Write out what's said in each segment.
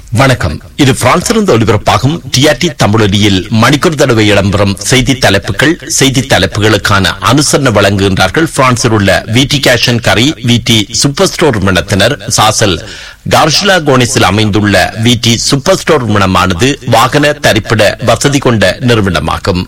வணக்கம் இது பிரான்சிலிருந்து ஒலிபரப்பாகும் டிஆர்டி தமிழொலியில் மணிக்கூர் தடவை இடம்பெறும் செய்தி தலைப்புகள் செய்தி தலைப்புகளுக்கான அனுசரணை வழங்குகின்றார்கள் பிரான்சில் உள்ள விடி கேஷன் கரி விடி சூப்பர் ஸ்டோர் நிறுவனத்தினர் சாசல் கார்ஷிலா கோனிஸில் அமைந்துள்ள விடி சூப்பர் ஸ்டோர் நிறுவனமானது வாகன தரிப்பிட வசதி கொண்ட நிறுவனமாகும்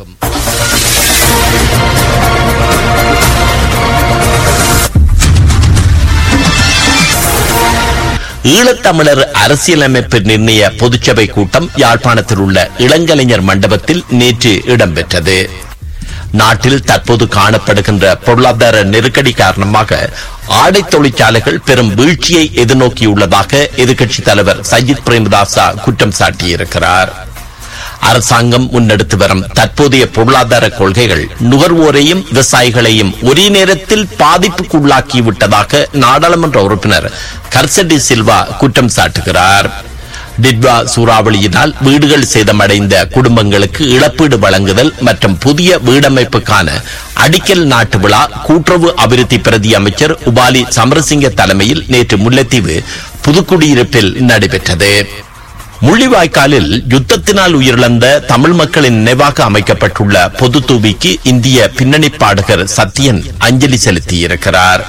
ஈழத்தமிழர் அரசியலமைப்பு நிர்ணய பொதுச்சபை கூட்டம் யாழ்ப்பாணத்தில் உள்ள இளங்கலைஞர் மண்டபத்தில் நேற்று இடம்பெற்றது நாட்டில் தற்போது காணப்படுகின்ற பொருளாதார நெருக்கடி காரணமாக ஆடை தொழிற்சாலைகள் பெரும் வீழ்ச்சியை எதிர்நோக்கியுள்ளதாக எதிர்க்கட்சித் தலைவர் சஜித் பிரேமதாசா குற்றம் சாட்டியிருக்கிறார் அரசாங்கம் முன்னெடுத்து வரும் தற்போதைய பொருளாதார கொள்கைகள் நுகர்வோரையும் விவசாயிகளையும் ஒரே நேரத்தில் பாதிப்புக்குள்ளாக்கிவிட்டதாக நாடாளுமன்ற உறுப்பினர் கர்சடி சில்வா குற்றம் சாட்டுகிறார் டிட்வா சூறாவளியினால் வீடுகள் சேதமடைந்த குடும்பங்களுக்கு இழப்பீடு வழங்குதல் மற்றும் புதிய வீடமைப்புக்கான அடிக்கல் நாட்டு விழா கூட்டுறவு அபிவிருத்தி பிரதி அமைச்சர் உபாலி சமரசிங்க தலைமையில் நேற்று முல்லைத்தீவு புதுக்குடியிருப்பில் நடைபெற்றது முள்ளிவாய்க்காலில் யுத்தத்தினால் உயிரிழந்த தமிழ் மக்களின் நினைவாக அமைக்கப்பட்டுள்ள பொது தூவிக்கு இந்திய பின்னணி பாடகர் சத்யன் அஞ்சலி செலுத்தியிருக்கிறார்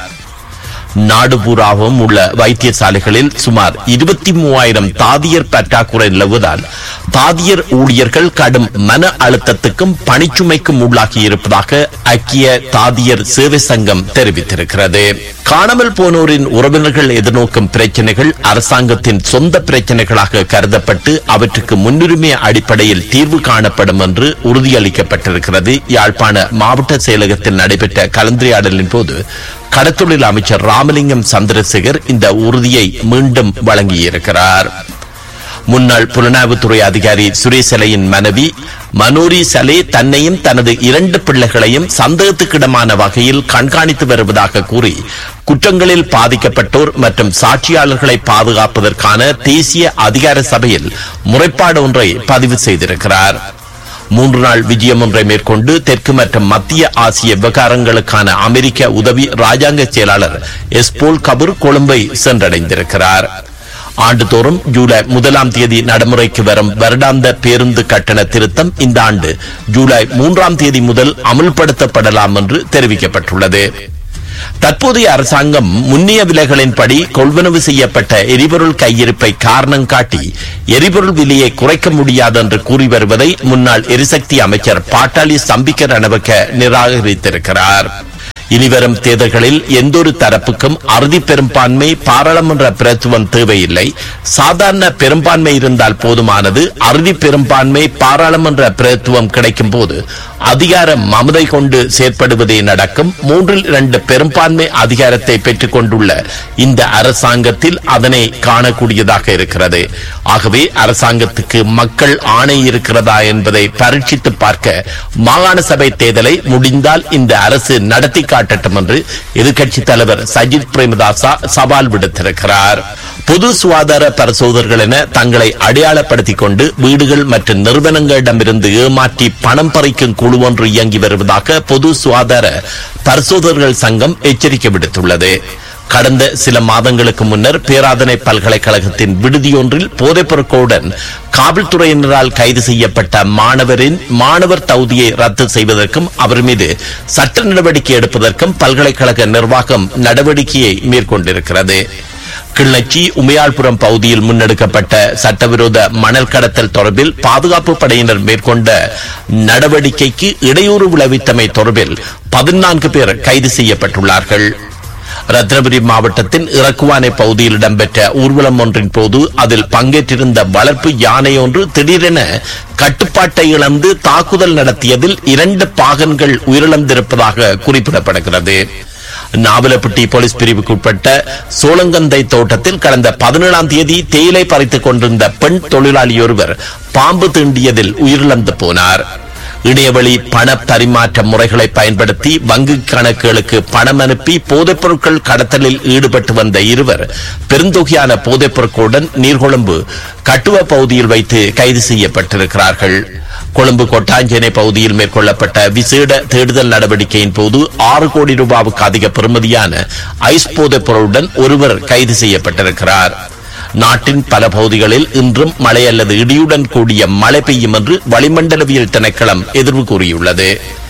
நாடு பூராவும் உள்ள வைத்தியசாலைகளில் சுமார் இருபத்தி மூவாயிரம் தாதியர் பற்றாக்குறை நிலவுவதால் தாதியர் ஊழியர்கள் கடும் மன அழுத்தத்துக்கும் பணிச்சுமைக்கும் உள்ளாகி இருப்பதாக ஐக்கிய தாதியர் சேவை சங்கம் தெரிவித்திருக்கிறது காணாமல் போனோரின் உறவினர்கள் எதிர்நோக்கும் பிரச்சனைகள் அரசாங்கத்தின் சொந்த பிரச்சனைகளாக கருதப்பட்டு அவற்றுக்கு முன்னுரிமை அடிப்படையில் தீர்வு காணப்படும் என்று உறுதியளிக்கப்பட்டிருக்கிறது யாழ்ப்பாண மாவட்ட செயலகத்தில் நடைபெற்ற கலந்துரையாடலின் போது கடத்தொழில் அமைச்சர் ராமலிங்கம் சந்திரசேகர் இந்த உறுதியை மீண்டும் வழங்கியிருக்கிறார் முன்னாள் புலனாய்வுத்துறை அதிகாரி சுரேசலையின் மனைவி மனோரி சலே தன்னையும் தனது இரண்டு பிள்ளைகளையும் சந்தேகத்துக்கிடமான வகையில் கண்காணித்து வருவதாக கூறி குற்றங்களில் பாதிக்கப்பட்டோர் மற்றும் சாட்சியாளர்களை பாதுகாப்பதற்கான தேசிய அதிகார சபையில் முறைப்பாடு ஒன்றை பதிவு செய்திருக்கிறார் மூன்று நாள் விஜயம் ஒன்றை மேற்கொண்டு தெற்கு மற்றும் மத்திய ஆசிய விவகாரங்களுக்கான அமெரிக்க உதவி ராஜாங்க செயலாளர் எஸ்போல் கபூர் கொழும்பை சென்றடைந்திருக்கிறார் ஆண்டுதோறும் ஜூலை முதலாம் தேதி நடைமுறைக்கு வரும் வருடாந்த பேருந்து கட்டண திருத்தம் இந்த ஆண்டு ஜூலை மூன்றாம் தேதி முதல் அமுல்படுத்தப்படலாம் என்று தெரிவிக்கப்பட்டுள்ளது தற்போதைய அரசாங்கம் முன்னிய விலைகளின்படி கொள்வனவு செய்யப்பட்ட எரிபொருள் கையிருப்பை காரணம் காட்டி எரிபொருள் விலையை குறைக்க முடியாது என்று கூறி வருவதை முன்னாள் எரிசக்தி அமைச்சர் பாட்டாளி சம்பிக்க ரணவக்க நிராகரித்திருக்கிறார் இனிவரும் தேர்தல்களில் எந்தொரு தரப்புக்கும் அறுதி பெரும்பான்மை பாராளுமன்ற பிரத்துவம் தேவையில்லை சாதாரண பெரும்பான்மை இருந்தால் போதுமானது அறுதி பெரும்பான்மை பாராளுமன்ற பிரத்துவம் கிடைக்கும் போது அதிகாரம் மமதை கொண்டு செயற்படுவதே நடக்கும் மூன்றில் இரண்டு பெரும்பான்மை அதிகாரத்தை பெற்றுக் கொண்டுள்ள இந்த அரசாங்கத்தில் அதனை காணக்கூடியதாக இருக்கிறது ஆகவே அரசாங்கத்துக்கு மக்கள் ஆணை இருக்கிறதா என்பதை பரீட்சித்து பார்க்க மாகாண சபை தேர்தலை முடிந்தால் இந்த அரசு நடத்தி காட்டட்டும் என்று எதிர்க்கட்சித் தலைவர் சஜித் பிரேமதாசா சவால் விடுத்திருக்கிறார் பொது சுகாதார பரிசோதகர்கள் என தங்களை அடையாளப்படுத்திக் கொண்டு வீடுகள் மற்றும் நிறுவனங்களிடமிருந்து ஏமாற்றி பணம் பறிக்கும் குழு ஒன்று இயங்கி வருவதாக பொது சுகாதார பரிசோதகர்கள் சங்கம் எச்சரிக்கை விடுத்துள்ளது கடந்த சில மாதங்களுக்கு முன்னர் பேராதனை பல்கலைக்கழகத்தின் விடுதியொன்றில் போதைப் பொருட்களுடன் காவல்துறையினரால் கைது செய்யப்பட்ட மாணவரின் மாணவர் தகுதியை ரத்து செய்வதற்கும் அவர் மீது சட்ட நடவடிக்கை எடுப்பதற்கும் பல்கலைக்கழக நிர்வாகம் நடவடிக்கையை மேற்கொண்டிருக்கிறது கிள்ளச்சி உமையாள்புரம் பகுதியில் முன்னெடுக்கப்பட்ட சட்டவிரோத மணல் கடத்தல் தொடர்பில் பாதுகாப்பு படையினர் மேற்கொண்ட நடவடிக்கைக்கு இடையூறு விளைவித்தமை தொடர்பில் பதினான்கு பேர் கைது செய்யப்பட்டுள்ளார்கள் ரத்னபுரி மாவட்டத்தின் இறக்குவானை பகுதியில் இடம்பெற்ற ஊர்வலம் ஒன்றின் போது அதில் பங்கேற்றிருந்த வளர்ப்பு யானை ஒன்று திடீரென கட்டுப்பாட்டை இழந்து தாக்குதல் நடத்தியதில் இரண்டு பாகன்கள் உயிரிழந்திருப்பதாக குறிப்பிடப்படுகிறது நாவலப்பட்டி போலீஸ் பிரிவுக்கு உட்பட்ட சோளங்கந்தை தோட்டத்தில் கடந்த பதினேழாம் தேதி தேயிலை பறித்துக் கொண்டிருந்த பெண் தொழிலாளி ஒருவர் பாம்பு தீண்டியதில் உயிரிழந்து போனார் இணையவழி பண பரிமாற்ற முறைகளை பயன்படுத்தி வங்கி கணக்குகளுக்கு பணம் அனுப்பி போதைப் பொருட்கள் கடத்தலில் ஈடுபட்டு வந்த இருவர் பெருந்தொகையான போதைப் பொருட்களுடன் நீர்கொழும்பு கட்டுவ பகுதியில் வைத்து கைது செய்யப்பட்டிருக்கிறார்கள் கொழும்பு கொட்டாஞ்சேனை பகுதியில் மேற்கொள்ளப்பட்ட விசேட தேடுதல் நடவடிக்கையின் போது ஆறு கோடி ரூபாவுக்கு அதிக பெறுமதியான ஐஸ் போதைப் பொருளுடன் ஒருவர் கைது செய்யப்பட்டிருக்கிறார் நாட்டின் பல பகுதிகளில் இன்றும் மழை அல்லது இடியுடன் கூடிய மழை பெய்யும் என்று வளிமண்டலவியல் திணைக்களம் எதிர்வு கூறியுள்ளது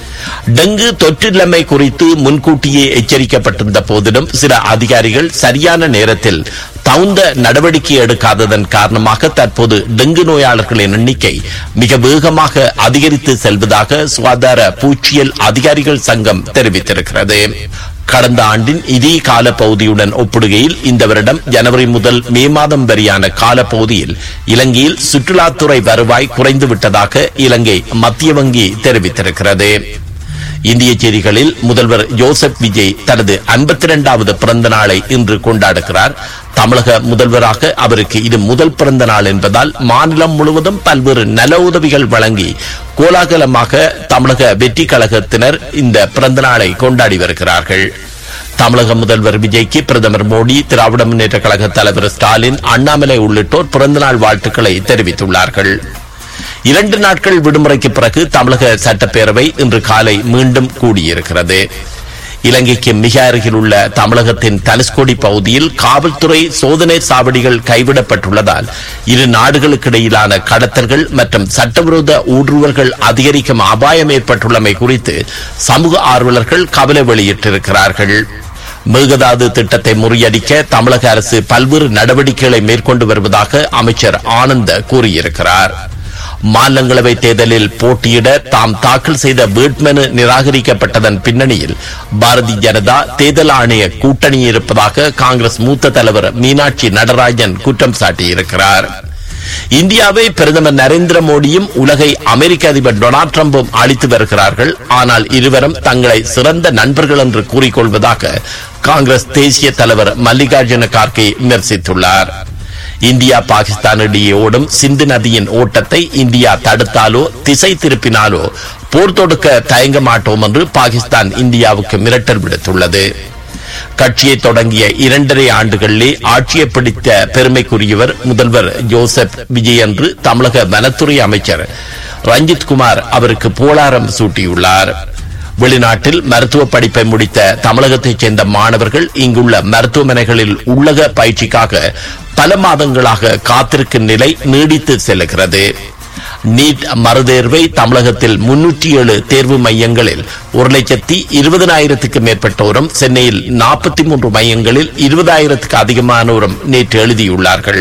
டெங்கு தொற்றின்மை குறித்து முன்கூட்டியே எச்சரிக்கப்பட்டிருந்த போதிலும் சில அதிகாரிகள் சரியான நேரத்தில் தகுந்த நடவடிக்கை எடுக்காததன் காரணமாக தற்போது டெங்கு நோயாளர்களின் எண்ணிக்கை மிக வேகமாக அதிகரித்து செல்வதாக சுகாதார பூச்சியல் அதிகாரிகள் சங்கம் தெரிவித்திருக்கிறது கடந்த ஆண்டின் இதே காலப்பகுதியுடன் ஒப்பிடுகையில் இந்த வருடம் ஜனவரி முதல் மே மாதம் வரையான காலப்பகுதியில் இலங்கையில் சுற்றுலாத்துறை வருவாய் குறைந்து விட்டதாக இலங்கை மத்திய வங்கி தெரிவித்திருக்கிறது இந்திய செய்திகளில் முதல்வர் ஜோசப் விஜய் தனது ஐம்பத்தி இரண்டாவது பிறந்த நாளை இன்று கொண்டாடுகிறார் தமிழக முதல்வராக அவருக்கு இது முதல் பிறந்த நாள் என்பதால் மாநிலம் முழுவதும் பல்வேறு நல உதவிகள் வழங்கி கோலாகலமாக தமிழக வெற்றி கழகத்தினர் இந்த பிறந்த நாளை கொண்டாடி வருகிறார்கள் தமிழக முதல்வர் விஜய்க்கு பிரதமர் மோடி திராவிட முன்னேற்ற கழக தலைவர் ஸ்டாலின் அண்ணாமலை உள்ளிட்டோர் பிறந்தநாள் வாழ்த்துக்களை தெரிவித்துள்ளார்கள் இரண்டு நாட்கள் விடுமுறைக்கு பிறகு தமிழக சட்டப்பேரவை இன்று காலை மீண்டும் கூடியிருக்கிறது இலங்கைக்கு மிக அருகில் உள்ள தமிழகத்தின் தனுஷ்கோடி பகுதியில் காவல்துறை சோதனை சாவடிகள் கைவிடப்பட்டுள்ளதால் இரு நாடுகளுக்கிடையிலான கடத்தல்கள் மற்றும் சட்டவிரோத ஊடுருவல்கள் அதிகரிக்கும் அபாயம் ஏற்பட்டுள்ளமை குறித்து சமூக ஆர்வலர்கள் கவலை வெளியிட்டிருக்கிறார்கள் மேகதாது திட்டத்தை முறியடிக்க தமிழக அரசு பல்வேறு நடவடிக்கைகளை மேற்கொண்டு வருவதாக அமைச்சர் ஆனந்த கூறியிருக்கிறார் மாநிலங்களவை தேர்தலில் போட்டியிட தாம் தாக்கல் செய்த வேட்புமனு நிராகரிக்கப்பட்டதன் பின்னணியில் பாரதிய ஜனதா தேர்தல் ஆணைய கூட்டணி இருப்பதாக காங்கிரஸ் மூத்த தலைவர் மீனாட்சி நடராஜன் குற்றம் சாட்டியிருக்கிறார் இந்தியாவை பிரதமர் நரேந்திர மோடியும் உலகை அமெரிக்க அதிபர் டொனால்ட் ட்ரம்பும் அளித்து வருகிறார்கள் ஆனால் இருவரும் தங்களை சிறந்த நண்பர்கள் என்று கூறிக்கொள்வதாக காங்கிரஸ் தேசிய தலைவர் மல்லிகார்ஜுன கார்கே விமர்சித்துள்ளார் இந்தியா பாகிஸ்தான் இடையே ஓடும் சிந்து நதியின் ஓட்டத்தை இந்தியா தடுத்தாலோ திசை திருப்பினாலோ போர் தொடுக்க தயங்க மாட்டோம் என்று பாகிஸ்தான் இந்தியாவுக்கு மிரட்டல் விடுத்துள்ளது கட்சியை தொடங்கிய இரண்டரை ஆண்டுகளிலே ஆட்சியை பிடித்த பெருமைக்குரியவர் முதல்வர் ஜோசப் விஜய் என்று தமிழக வனத்துறை அமைச்சர் ரஞ்சித் குமார் அவருக்கு போலாரம் சூட்டியுள்ளார் வெளிநாட்டில் மருத்துவ படிப்பை முடித்த தமிழகத்தைச் சேர்ந்த மாணவர்கள் இங்குள்ள மருத்துவமனைகளில் உள்ளக பயிற்சிக்காக பல மாதங்களாக காத்திருக்கும் நிலை நீடித்து செல்கிறது நீட் மறுதேர்வை தமிழகத்தில் முன்னூற்றி ஏழு தேர்வு மையங்களில் ஒரு லட்சத்தி இருபதனாயிரத்துக்கு மேற்பட்டோரும் சென்னையில் நாற்பத்தி மூன்று மையங்களில் இருபதாயிரத்துக்கு அதிகமானோரும் நேற்று எழுதியுள்ளார்கள்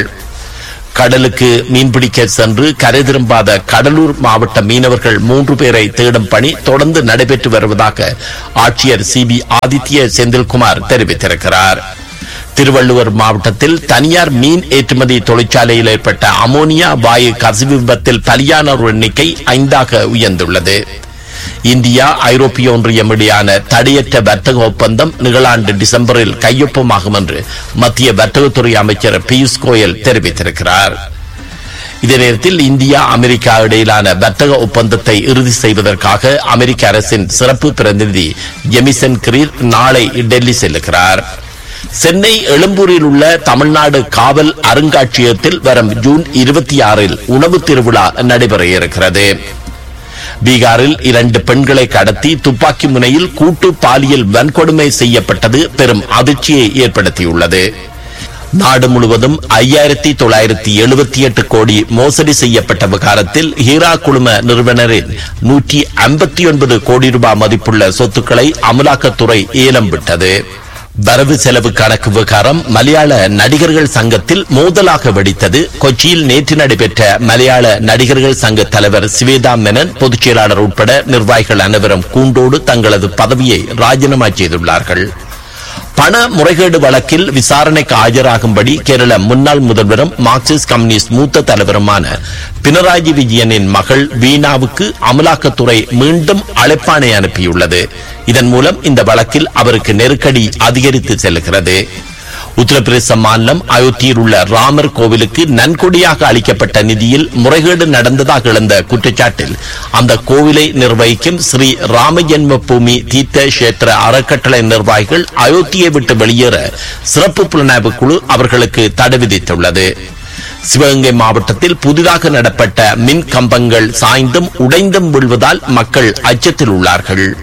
கடலுக்கு மீன்பிடிக்க சென்று கரை திரும்பாத கடலூர் மாவட்ட மீனவர்கள் மூன்று பேரை தேடும் பணி தொடர்ந்து நடைபெற்று வருவதாக ஆட்சியர் சி பி ஆதித்ய செந்தில்குமார் தெரிவித்திருக்கிறார் திருவள்ளுவர் மாவட்டத்தில் தனியார் மீன் ஏற்றுமதி தொழிற்சாலையில் ஏற்பட்ட அமோனியா வாயு கசிவு விபத்தில் பலியானோர் எண்ணிக்கை ஐந்தாக உயர்ந்துள்ளது இந்தியா ஐரோப்பிய ஒன்றியம் இடையான தடையற்ற வர்த்தக ஒப்பந்தம் நிகழாண்டு டிசம்பரில் கையொப்பமாகும் என்று மத்திய வர்த்தகத்துறை அமைச்சர் பியூஷ் கோயல் தெரிவித்திருக்கிறார் இதே நேரத்தில் இந்தியா அமெரிக்கா இடையிலான வர்த்தக ஒப்பந்தத்தை இறுதி செய்வதற்காக அமெரிக்க அரசின் சிறப்பு பிரதிநிதி ஜெமிசன் கிரீர் நாளை டெல்லி செல்லுகிறார் சென்னை எழும்பூரில் உள்ள தமிழ்நாடு காவல் அருங்காட்சியகத்தில் வரும் ஜூன் இருபத்தி ஆறில் உணவு திருவிழா நடைபெற இருக்கிறது பீகாரில் இரண்டு பெண்களை கடத்தி துப்பாக்கி முனையில் கூட்டு பாலியல் வன்கொடுமை செய்யப்பட்டது பெரும் அதிர்ச்சியை ஏற்படுத்தியுள்ளது நாடு முழுவதும் ஐயாயிரத்தி தொள்ளாயிரத்தி எழுபத்தி எட்டு கோடி மோசடி செய்யப்பட்ட விகாரத்தில் ஹீரா குழும நிறுவனரின் நூற்றி ஐம்பத்தி ஒன்பது கோடி ரூபாய் மதிப்புள்ள சொத்துக்களை அமலாக்கத்துறை ஏலம் விட்டது வரவு செலவு கணக்கு விவகாரம் மலையாள நடிகர்கள் சங்கத்தில் மோதலாக வெடித்தது கொச்சியில் நேற்று நடைபெற்ற மலையாள நடிகர்கள் சங்க தலைவர் சிவேதா மேனன் பொதுச் செயலாளர் உட்பட நிர்வாகிகள் அனைவரும் கூண்டோடு தங்களது பதவியை ராஜினாமா செய்துள்ளார்கள் பண முறைகேடு வழக்கில் விசாரணைக்கு ஆஜராகும்படி கேரள முன்னாள் முதல்வரும் மார்க்சிஸ்ட் கம்யூனிஸ்ட் மூத்த தலைவருமான பினராயி விஜயனின் மகள் வீணாவுக்கு அமலாக்கத்துறை மீண்டும் அழைப்பாணை அனுப்பியுள்ளது இதன் மூலம் இந்த வழக்கில் அவருக்கு நெருக்கடி அதிகரித்து செல்கிறது உத்தரப்பிரதேச மாநிலம் அயோத்தியில் உள்ள ராமர் கோவிலுக்கு நன்கொடியாக அளிக்கப்பட்ட நிதியில் முறைகேடு நடந்ததாக எழுந்த குற்றச்சாட்டில் அந்த கோவிலை நிர்வகிக்கும் ஸ்ரீ ராம ஜென்ம பூமி தீர்த்த கஷேத்திர அறக்கட்டளை நிர்வாகிகள் அயோத்தியை விட்டு வெளியேற சிறப்பு புலனாய்வு குழு அவர்களுக்கு தடை விதித்துள்ளது சிவகங்கை மாவட்டத்தில் புதிதாக நடப்பட்ட மின் கம்பங்கள் சாய்ந்தும் உடைந்தும் விழுவதால் மக்கள் அச்சத்தில் உள்ளார்கள்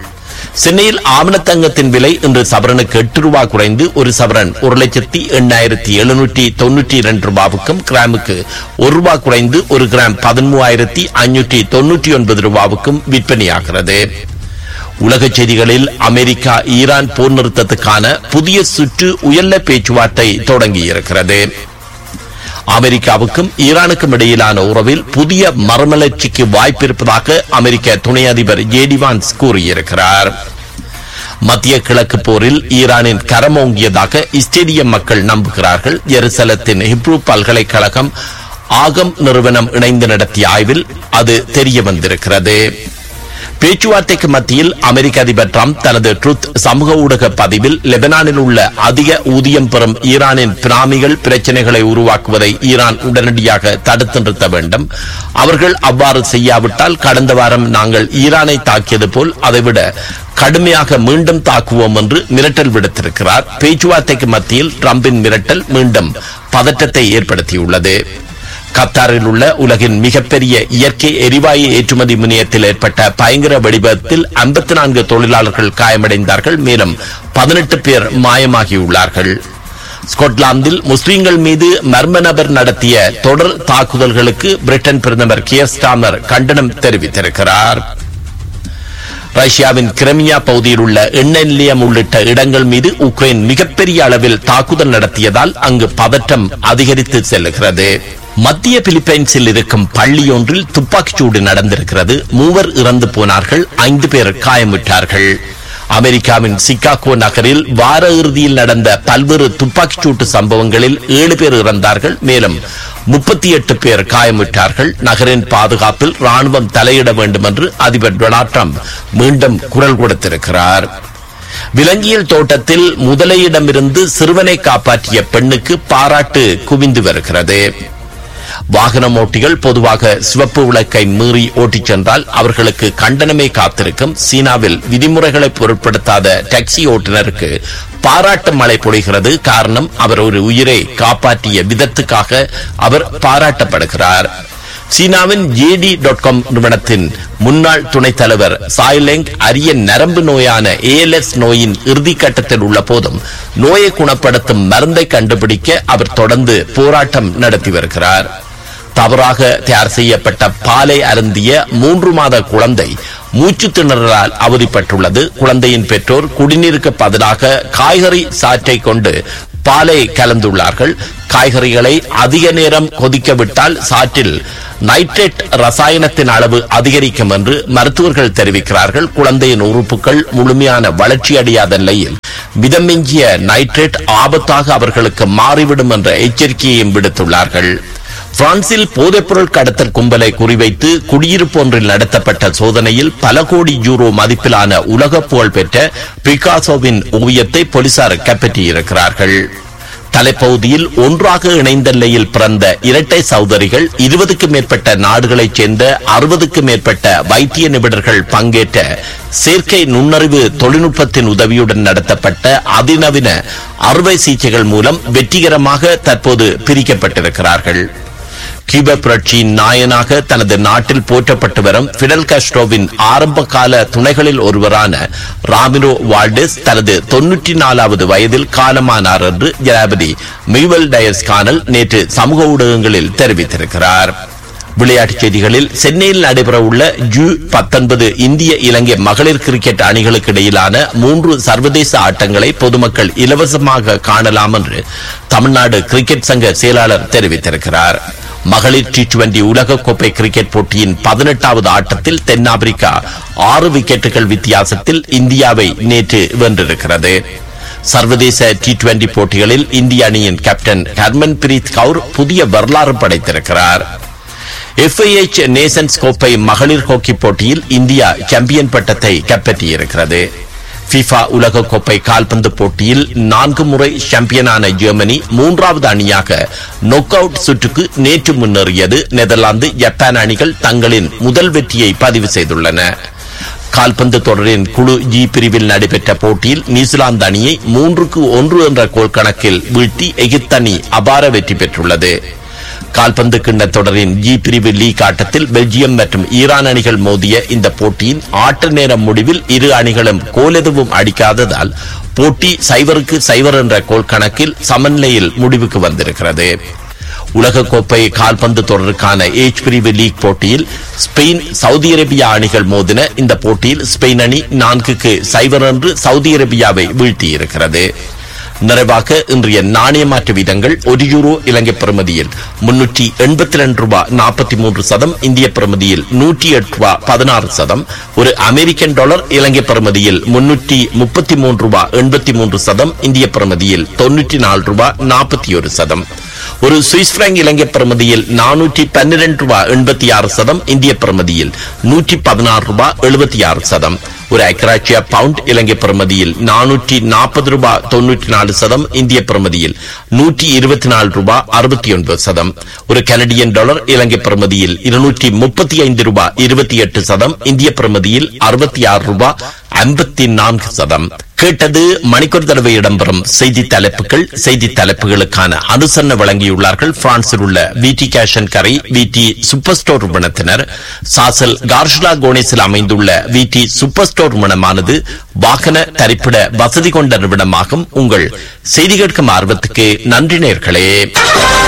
சென்னையில் ஆவணத்தங்கத்தின் விலை இன்று சவரனுக்கு எட்டு ரூபாய் குறைந்து ஒரு சவரன் ஒரு லட்சத்தி எண்ணாயிரத்தி எழுநூற்றி தொன்னூற்றி இரண்டு ரூபாவுக்கும் கிராமுக்கு ஒரு ரூபாய் குறைந்து ஒரு கிராம் பதிமூவாயிரத்தி ஐநூற்றி தொன்னூற்றி ஒன்பது ரூபாவுக்கும் விற்பனையாகிறது உலகச் செய்திகளில் அமெரிக்கா ஈரான் போர் நிறுத்தத்துக்கான புதிய சுற்று உயர்ல பேச்சுவார்த்தை தொடங்கியிருக்கிறது அமெரிக்காவுக்கும் ஈரானுக்கும் இடையிலான உறவில் புதிய மறுமலர்ச்சிக்கு வாய்ப்பிருப்பதாக அமெரிக்க துணை அதிபர் ஜேடி வான்ஸ் கூறியிருக்கிறார் மத்திய கிழக்கு போரில் ஈரானின் கரமோங்கியதாக இஸ்டேடியம் மக்கள் நம்புகிறார்கள் ஜெருசலத்தின் ஹிப்ரூ பல்கலைக்கழகம் ஆகம் நிறுவனம் இணைந்து நடத்திய ஆய்வில் அது தெரிய வந்திருக்கிறது பேச்சுவார்த்தைக்கு மத்தியில் அமெரிக்க அதிபர் டிரம்ப் தனது ட்ருத் சமூக ஊடக பதிவில் லெபனானில் உள்ள அதிக ஊதியம் பெறும் ஈரானின் பிராமிகள் பிரச்சனைகளை உருவாக்குவதை ஈரான் உடனடியாக தடுத்து நிறுத்த வேண்டும் அவர்கள் அவ்வாறு செய்யாவிட்டால் கடந்த வாரம் நாங்கள் ஈரானை தாக்கியது போல் அதைவிட கடுமையாக மீண்டும் தாக்குவோம் என்று மிரட்டல் விடுத்திருக்கிறார் பேச்சுவார்த்தைக்கு மத்தியில் டிரம்பின் மிரட்டல் மீண்டும் பதற்றத்தை ஏற்படுத்தியுள்ளது கத்தாரில் உள்ள உலகின் மிகப்பெரிய இயற்கை எரிவாயு ஏற்றுமதி முனையத்தில் ஏற்பட்ட பயங்கர வெடிவிபத்தில் ஐம்பத்தி நான்கு தொழிலாளர்கள் காயமடைந்தார்கள் மேலும் பதினெட்டு பேர் மாயமாகியுள்ளார்கள் ஸ்கொட்லாந்தில் முஸ்லிம்கள் மீது மர்ம நபர் நடத்திய தொடர் தாக்குதல்களுக்கு பிரிட்டன் பிரதமர் கியர் ஸ்டாமர் கண்டனம் தெரிவித்திருக்கிறார் ரஷ்யாவின் கிரமியா பகுதியில் உள்ள எண்ணெய் நிலையம் உள்ளிட்ட இடங்கள் மீது உக்ரைன் மிகப்பெரிய அளவில் தாக்குதல் நடத்தியதால் அங்கு பதற்றம் அதிகரித்து செல்லுகிறது மத்திய பிலிப்பைன்ஸில் இருக்கும் பள்ளி ஒன்றில் துப்பாக்கிச்சூடு நடந்திருக்கிறது மூவர் இறந்து போனார்கள் ஐந்து பேர் காயமுற்றார்கள் அமெரிக்காவின் சிகாகோ நகரில் வார இறுதியில் நடந்த பல்வேறு துப்பாக்கிச்சூட்டு சம்பவங்களில் ஏழு பேர் இறந்தார்கள் மேலும் முப்பத்தி எட்டு பேர் காயமுற்றார்கள் நகரின் பாதுகாப்பில் ராணுவம் தலையிட வேண்டும் என்று அதிபர் டொனால்ட் ட்ரம்ப் மீண்டும் குரல் கொடுத்திருக்கிறார் விலங்கியல் தோட்டத்தில் முதலையிடமிருந்து சிறுவனை காப்பாற்றிய பெண்ணுக்கு பாராட்டு குவிந்து வருகிறது வாகனம் ஓட்டிகள் பொதுவாக சிவப்பு விளக்கை மீறி ஓட்டிச் சென்றால் அவர்களுக்கு கண்டனமே காத்திருக்கும் சீனாவில் விதிமுறைகளை பொருட்படுத்தாத டாக்ஸி ஓட்டுநருக்கு பாராட்டு மழை பொழிகிறது காரணம் அவர் ஒரு உயிரை காப்பாற்றிய விதத்துக்காக அவர் பாராட்டப்படுகிறார் சீனாவின் ஜேடி டாட் காம் நிறுவனத்தின் முன்னாள் துணைத் தலைவர் சாய்லெங் அரிய நரம்பு நோயான ஏஎல்எஸ் நோயின் இறுதி கட்டத்தில் உள்ள போதும் நோயை குணப்படுத்தும் மருந்தை கண்டுபிடிக்க அவர் தொடர்ந்து போராட்டம் நடத்தி வருகிறார் தவறாக தயார் செய்யப்பட்ட பாலை அருந்திய மூன்று மாத குழந்தை மூச்சு திணறலால் அவதிப்பட்டுள்ளது குழந்தையின் பெற்றோர் குடிநீருக்கு பதிலாக காய்கறி சாற்றை கொண்டு பாலை கலந்துள்ளார்கள் காய்கறிகளை அதிக நேரம் கொதிக்க விட்டால் சாற்றில் நைட்ரேட் ரசாயனத்தின் அளவு அதிகரிக்கும் என்று மருத்துவர்கள் தெரிவிக்கிறார்கள் குழந்தையின் உறுப்புகள் முழுமையான வளர்ச்சி அடையாத நிலையில் மிதமிஞ்சிய நைட்ரேட் ஆபத்தாக அவர்களுக்கு மாறிவிடும் என்ற எச்சரிக்கையையும் விடுத்துள்ளார்கள் பிரான்சில் போதைப்பொருள் கடத்தல் கும்பலை குறிவைத்து குடியிருப்பு ஒன்றில் நடத்தப்பட்ட சோதனையில் பல கோடி யூரோ மதிப்பிலான உலக புகழ் பெற்ற பிகாசோவின் ஓவியத்தை போலீசார் கைப்பற்றியிருக்கிறார்கள் தலைப்பகுதியில் ஒன்றாக இணைந்த நிலையில் பிறந்த இரட்டை சகோதரிகள் இருபதுக்கும் மேற்பட்ட நாடுகளைச் சேர்ந்த அறுபதுக்கும் மேற்பட்ட வைத்திய நிபுணர்கள் பங்கேற்ற செயற்கை நுண்ணறிவு தொழில்நுட்பத்தின் உதவியுடன் நடத்தப்பட்ட அதிநவீன அறுவை சிகிச்சைகள் மூலம் வெற்றிகரமாக தற்போது பிரிக்கப்பட்டிருக்கிறார்கள் கியூப புரட்சியின் நாயனாக தனது நாட்டில் போற்றப்பட்டு வரும் பிடல் காஸ்ட்ரோவின் ஆரம்ப கால துணைகளில் ஒருவரான ராமிரோ வால்டெஸ் தனது தொன்னூற்றி நாலாவது வயதில் காலமானார் என்று ஜனாபதி மிவல் டயஸ் கானல் நேற்று சமூக ஊடகங்களில் தெரிவித்திருக்கிறார் விளையாட்டுச் செய்திகளில் சென்னையில் நடைபெறவுள்ள ஜூ பத்தொன்பது இந்திய இலங்கை மகளிர் கிரிக்கெட் அணிகளுக்கு இடையிலான மூன்று சர்வதேச ஆட்டங்களை பொதுமக்கள் இலவசமாக காணலாம் என்று தமிழ்நாடு கிரிக்கெட் சங்க செயலாளர் தெரிவித்திருக்கிறார் மகளிர் டி டுவெண்டி உலகக்கோப்பை கிரிக்கெட் போட்டியின் பதினெட்டாவது ஆட்டத்தில் தென்னாப்பிரிக்கா ஆறு விக்கெட்டுகள் வித்தியாசத்தில் இந்தியாவை நேற்று வென்றிருக்கிறது சர்வதேச டி டுவெண்டி போட்டிகளில் இந்திய அணியின் கேப்டன் ஹர்மன் பிரீத் கவுர் புதிய வரலாறு படைத்திருக்கிறார் எஃப்ஐஎச் நேசன்ஸ் கோப்பை மகளிர் ஹாக்கி போட்டியில் இந்தியா சாம்பியன் பட்டத்தை கைப்பற்றியிருக்கிறது FIFA உலக கோப்பை கால்பந்து போட்டியில் நான்கு முறை சாம்பியனான ஜெர்மனி மூன்றாவது அணியாக நொக் அவுட் சுற்றுக்கு நேற்று முன்னேறியது நெதர்லாந்து ஜப்பான் அணிகள் தங்களின் முதல் வெற்றியை பதிவு செய்துள்ளன கால்பந்து தொடரின் குழு ஜி பிரிவில் நடைபெற்ற போட்டியில் நியூசிலாந்து அணியை மூன்றுக்கு ஒன்று என்ற கோல் கணக்கில் வீழ்த்தி எகிப்து அணி அபார வெற்றி பெற்றுள்ளது கால்பந்து கிண்ண தொடரின் ஜி பிரிவு லீக் ஆட்டத்தில் பெல்ஜியம் மற்றும் ஈரான் அணிகள் மோதிய இந்த போட்டியின் ஆட்ட நேர முடிவில் இரு அணிகளும் கோல் எதுவும் அடிக்காததால் போட்டி சைவருக்கு சைவர் என்ற கோல் கணக்கில் சமநிலையில் முடிவுக்கு வந்திருக்கிறது உலகக்கோப்பை கால்பந்து தொடருக்கான ஏச் பிரிவு லீக் போட்டியில் ஸ்பெயின் சவுதி அரேபியா அணிகள் மோதின இந்த போட்டியில் ஸ்பெயின் அணி நான்குக்கு சைவர் என்று சவுதி அரேபியாவை வீழ்த்தியிருக்கிறது நிறைவாக இன்றைய நாணய மாற்று வீதங்கள் ஒரு யூரோ இலங்கை பிரமதியில் முன்னூற்றி எண்பத்தி ரெண்டு ரூபாய் நாற்பத்தி மூன்று சதம் இந்திய பிரமதியில் நூற்றி எட்டு ரூபாய் பதினாறு சதம் ஒரு அமெரிக்கன் டாலர் இலங்கை பிரமதியில் முன்னூற்றி முப்பத்தி மூன்று ரூபாய் எண்பத்தி மூன்று சதம் இந்திய பிரமதியில் தொன்னூற்றி நாலு ரூபாய் நாற்பத்தி ஒரு சதம் ஒரு சுவிஸ் பிராங்க் இலங்கை பிரமதியில் நானூற்றி பன்னிரண்டு ரூபாய் எண்பத்தி ஆறு சதம் இந்திய பிரமதியில் நூற்றி பதினாறு ரூபாய் எழுபத்தி ஆறு சதம் ஒரு ஐக்கராட்சிய பவுண்ட் இலங்கை பிரமதியில் நானூற்றி நாற்பது ரூபாய் தொன்னூற்றி நாலு சதம் இந்திய பிரமதியில் நூற்றி இருபத்தி நாலு ரூபாய் அறுபத்தி ஒன்பது சதம் ஒரு கனடியன் டாலர் இலங்கை பிரமதியில் இருநூற்றி முப்பத்தி ஐந்து ரூபாய் இருபத்தி எட்டு சதம் இந்திய பிரமதியில் அறுபத்தி ஆறு ரூபாய் ஐம்பத்தி நான்கு சதம் கேட்டது மணிக்கூர் தடவை இடம்பெறும் செய்தி தலைப்புகள் செய்தி தலைப்புகளுக்கான அனுசரணை வழங்கியுள்ளார்கள் பிரான்சில் உள்ள விடி கேஷன் கரை விடி சூப்பர் ஸ்டோர் நிறுவனத்தினர் சாசல் கார்ஷ்லா கோனேஸில் அமைந்துள்ள விடி சூப்பர் ஸ்டோர் நிறுவனமானது வாகன தரிப்பிட வசதி கொண்ட நிறுவனமாகும் உங்கள் செய்தி கேட்கும் ஆர்வத்துக்கு நன்றி நேர்களே